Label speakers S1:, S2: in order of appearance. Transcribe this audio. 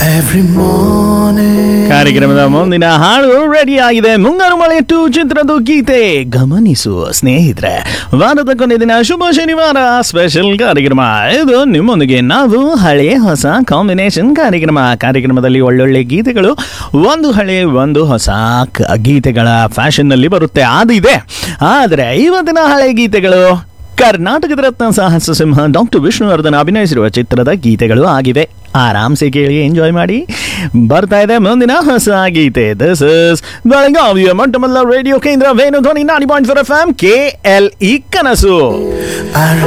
S1: Every morning.
S2: ಕಾರ್ಯಕ್ರಮದ ಮುಂದಿನ ಹಾಡು ರೆಡಿ ಆಗಿದೆ ಮುಂಗಾರು ಮಳೆ ಟು ಚಿತ್ರದ ಗೀತೆ ಗಮನಿಸು ಸ್ನೇಹಿತರೆ ವಾರದ ಕೊನೆ ದಿನ ಶುಭ ಶನಿವಾರ ಸ್ಪೆಷಲ್ ಕಾರ್ಯಕ್ರಮ ಇದು ನಿಮ್ಮೊಂದಿಗೆ ನಾವು ಹಳೆ ಹೊಸ ಕಾಂಬಿನೇಷನ್ ಕಾರ್ಯಕ್ರಮ ಕಾರ್ಯಕ್ರಮದಲ್ಲಿ ಒಳ್ಳೊಳ್ಳೆ ಗೀತೆಗಳು ಒಂದು ಹಳೆ ಒಂದು ಹೊಸ ಕ- ಗೀತೆಗಳ ಫ್ಯಾಷನ್ ನಲ್ಲಿ ಬರುತ್ತೆ ಅದಿದೆ ಆದರೆ ಇವತ್ತಿನ ಹಳೆ ಗೀತೆಗಳು ಕರ್ನಾಟಕದ ರತ್ನ ಸಾಹಸ ಸಿಂಹ ಡಾಕ್ಟರ್ ವಿಷ್ಣುವರ್ಧನ್ ಅಭಿನಯಿಸಿರುವ ಚಿತ್ರದ ಗೀತೆಗಳು ಆಗಿವೆ ಆರಾಮ್ಸೆ ಕೇಳಿ ಎಂಜಾಯ್ ಮಾಡಿ ಬರ್ತಾ ಇದೆ ಮುಂದಿನ ಹೊಸ ಗೀತೆ ದಿಸ್ ಇಸ್ ಬೆಳಗಾವಿಯ ಮೊಟ್ಟಮೊದಲ ರೇಡಿಯೋ ಕೇಂದ್ರ ವೇಣು ಧ್ವನಿ ನಾಡಿ point four F M K L E ಕನಸು
S1: I